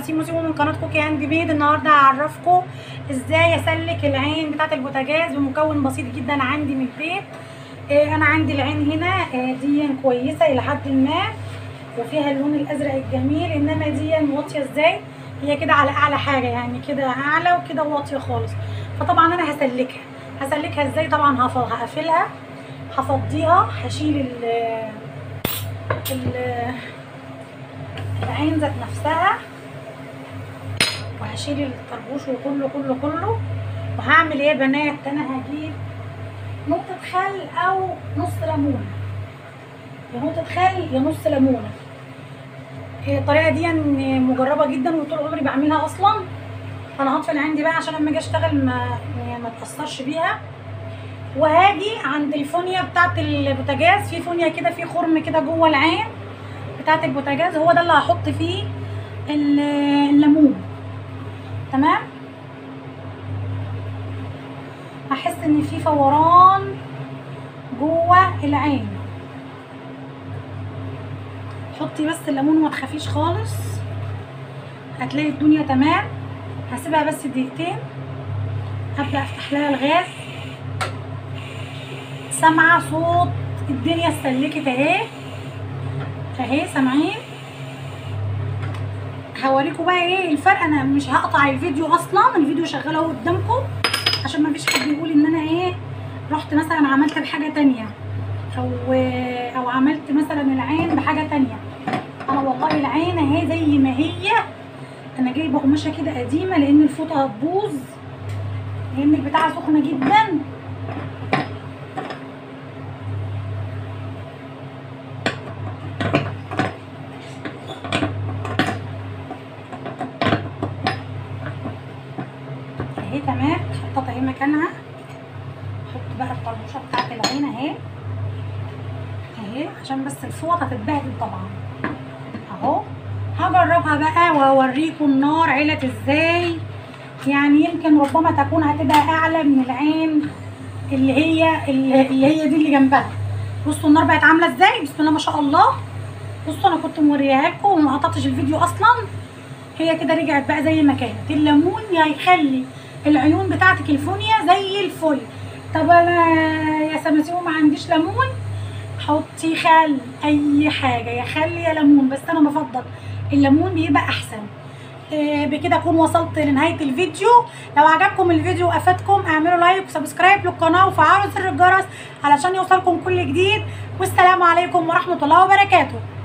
سيمو سيمو من قناه كوكي هاند ميد النهارده هعرفكم ازاي اسلك العين بتاعه البوتاجاز بمكون بسيط جدا عندي من البيت آه انا عندي العين هنا آه دي كويسه الى حد ما وفيها اللون الازرق الجميل انما دي واطيه ازاي هي كده على اعلى حاجه يعني كده اعلى وكده واطيه خالص فطبعا انا هسلكها هسلكها ازاي طبعا هف- هقفلها هفضيها هشيل ال ال- العين ذات نفسها وهشيل الطربوش وكله كله كله وهعمل ايه يا بنات انا هجيب نقطة خل او نص ليمونة يا نقطة خل يا نص ليمونة هي الطريقة دي يعني مجربة جدا وطول عمري بعملها اصلا انا هطفي العين دي بقى عشان لما اجي اشتغل ما يعني ما اتأثرش بيها وهاجي عند الفونيا بتاعت البوتاجاز في فونيا كده في خرم كده جوه العين بتاعت البوتاجاز هو ده اللي هحط فيه ال- الليمون تمام هحس ان في فوران جوه العين حطي بس الليمون وما تخافيش خالص هتلاقي الدنيا تمام هسيبها بس دقيقتين ابدا افتح لها الغاز سامعه صوت الدنيا اتسلكت اهي اهي سامعين هوريكم بقى ايه الفرق انا مش هقطع الفيديو اصلا الفيديو شغال اهو قدامكم عشان ما فيش حد يقول ان انا ايه رحت مثلا عملت بحاجه تانية او او عملت مثلا العين بحاجه تانية انا والله العين اهي زي ما هي انا جايبه قماشه كده قديمه لان الفوطه هتبوظ لان البتاعه سخنه جدا اهي تمام حطيتها اهي مكانها احط بقى الطربوشه بتاعت العين اهي اهي عشان بس الفوط هتتبهدل طبعا اهو هجربها بقى واوريكم النار علت ازاي يعني يمكن ربما تكون هتبقى اعلى من العين اللي هي اللي هي دي اللي جنبها بصوا النار بقت عامله ازاي بسم الله ما شاء الله بصوا انا كنت موريها لكم وما قطعتش الفيديو اصلا هي كده رجعت بقى زي ما كانت الليمون هيخلي العيون بتاعتك الفونيا زي الفل طب انا يا سماسيو ما عنديش ليمون حطي خل اي حاجه يا خل يا ليمون بس انا بفضل الليمون بيبقى احسن آه، بكده اكون وصلت لنهايه الفيديو لو عجبكم الفيديو وافادكم اعملوا لايك وسبسكرايب للقناه وفعلوا زر الجرس علشان يوصلكم كل جديد والسلام عليكم ورحمه الله وبركاته